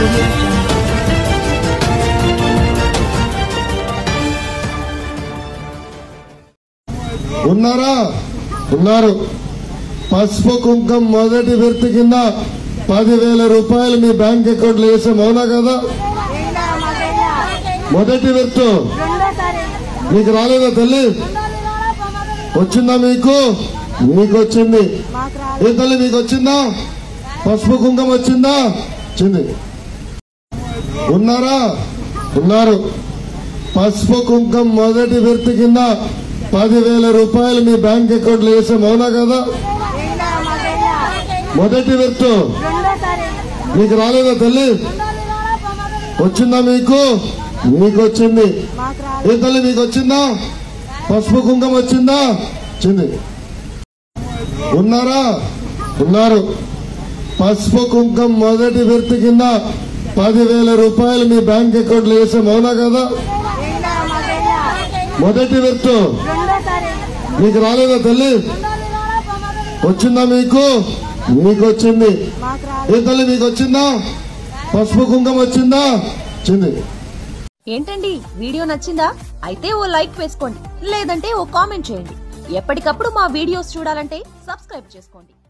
audio jungle. ఉన్నారా ఉన్నారు పసుపు కుంకం మొదటి విడత కింద పదివేల రూపాయలు మీ బ్యాంక్ అకౌంట్ లో వేసాం అవునా కదా మొదటి విడత మీకు రాలేదా తల్లి వచ్చిందా మీకు మీకు వచ్చింది ఏ తల్లి మీకు వచ్చిందా పసుపు కుంకం వచ్చిందా వచ్చింది ఉన్నారా ఉన్నారు పసుపు కుంకం మొదటి విడత కింద పదివేల రూపాయలు మీ బ్యాంక్ అకౌంట్ లో వేసాం అవునా కదా మొదటి విడత మీకు రాలేదా తల్లి వచ్చిందా మీకు మీకు వచ్చింది ఏ తల్లి మీకు వచ్చిందా పసుపు కుంకం వచ్చిందా వచ్చింది ఉన్నారా ఉన్నారు పసుపు కుంకం మొదటి విడత కింద పదివేల రూపాయలు మీ బ్యాంక్ అకౌంట్ లో వేసాం అవునా కదా మొదటి విడత మీకు రాలేదా తల్లి వచ్చిందా మీకు మీకు వచ్చింది ఏ తల్లి మీకు వచ్చిందా పసుపు కుంకం వచ్చిందా వచ్చింది ఏంటండి వీడియో నచ్చిందా అయితే ఓ లైక్ వేసుకోండి లేదంటే ఓ కామెంట్ చేయండి ఎప్పటికప్పుడు మా వీడియోస్ చూడాలంటే సబ్స్క్రైబ్ చేసుకోండి